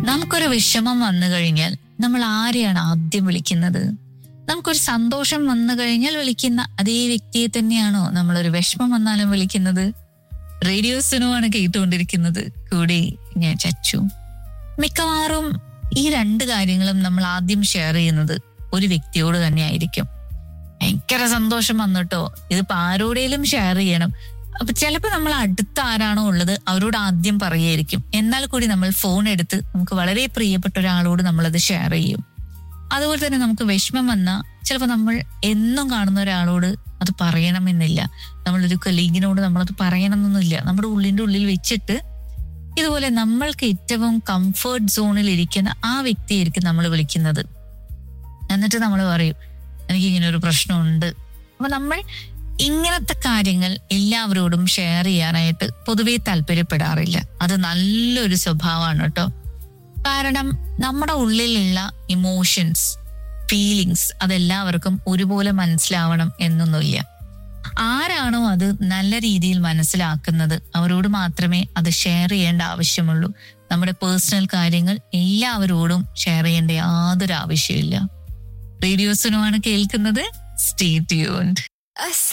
നമുക്കൊരു വിഷമം വന്നു കഴിഞ്ഞാൽ നമ്മൾ ആരെയാണ് ആദ്യം വിളിക്കുന്നത് നമുക്കൊരു സന്തോഷം വന്നു കഴിഞ്ഞാൽ വിളിക്കുന്ന അതേ വ്യക്തിയെ തന്നെയാണോ നമ്മളൊരു വിഷമം വന്നാലും വിളിക്കുന്നത് റേഡിയോസിനുമാണ് കേട്ടുകൊണ്ടിരിക്കുന്നത് കൂടി ഞാൻ ചച്ചു മിക്കവാറും ഈ രണ്ട് കാര്യങ്ങളും നമ്മൾ ആദ്യം ഷെയർ ചെയ്യുന്നത് ഒരു വ്യക്തിയോട് തന്നെ ആയിരിക്കും ഭയങ്കര സന്തോഷം വന്നിട്ടോ ഇതിപ്പോ ആരോടേലും ഷെയർ ചെയ്യണം അപ്പൊ ചിലപ്പോൾ നമ്മൾ അടുത്ത ആരാണോ ഉള്ളത് അവരോട് ആദ്യം പറയായിരിക്കും എന്നാൽ കൂടി നമ്മൾ ഫോൺ എടുത്ത് നമുക്ക് വളരെ പ്രിയപ്പെട്ട ഒരാളോട് നമ്മളത് ഷെയർ ചെയ്യും അതുപോലെ തന്നെ നമുക്ക് വിഷമം വന്നാൽ ചിലപ്പോൾ നമ്മൾ എന്നും കാണുന്ന ഒരാളോട് അത് പറയണമെന്നില്ല നമ്മളൊരു കൊലീഗിനോട് നമ്മളത് പറയണമെന്നൊന്നുമില്ല നമ്മുടെ ഉള്ളിന്റെ ഉള്ളിൽ വെച്ചിട്ട് ഇതുപോലെ നമ്മൾക്ക് ഏറ്റവും കംഫർട്ട് സോണിൽ ഇരിക്കുന്ന ആ വ്യക്തിയായിരിക്കും നമ്മൾ വിളിക്കുന്നത് എന്നിട്ട് നമ്മൾ പറയും എനിക്ക് ഇങ്ങനെ ഒരു പ്രശ്നമുണ്ട് അപ്പൊ നമ്മൾ ഇങ്ങനത്തെ കാര്യങ്ങൾ എല്ലാവരോടും ഷെയർ ചെയ്യാനായിട്ട് പൊതുവെ താല്പര്യപ്പെടാറില്ല അത് നല്ലൊരു സ്വഭാവമാണ് കേട്ടോ കാരണം നമ്മുടെ ഉള്ളിലുള്ള ഇമോഷൻസ് ഫീലിങ്സ് അതെല്ലാവർക്കും ഒരുപോലെ മനസ്സിലാവണം എന്നൊന്നുമില്ല ആരാണോ അത് നല്ല രീതിയിൽ മനസ്സിലാക്കുന്നത് അവരോട് മാത്രമേ അത് ഷെയർ ചെയ്യേണ്ട ആവശ്യമുള്ളൂ നമ്മുടെ പേഴ്സണൽ കാര്യങ്ങൾ എല്ലാവരോടും ഷെയർ ചെയ്യേണ്ട യാതൊരു ആവശ്യമില്ല റേഡിയോസിനുമാണ് കേൾക്കുന്നത് സ്റ്റേ ട്യൂൺഡ്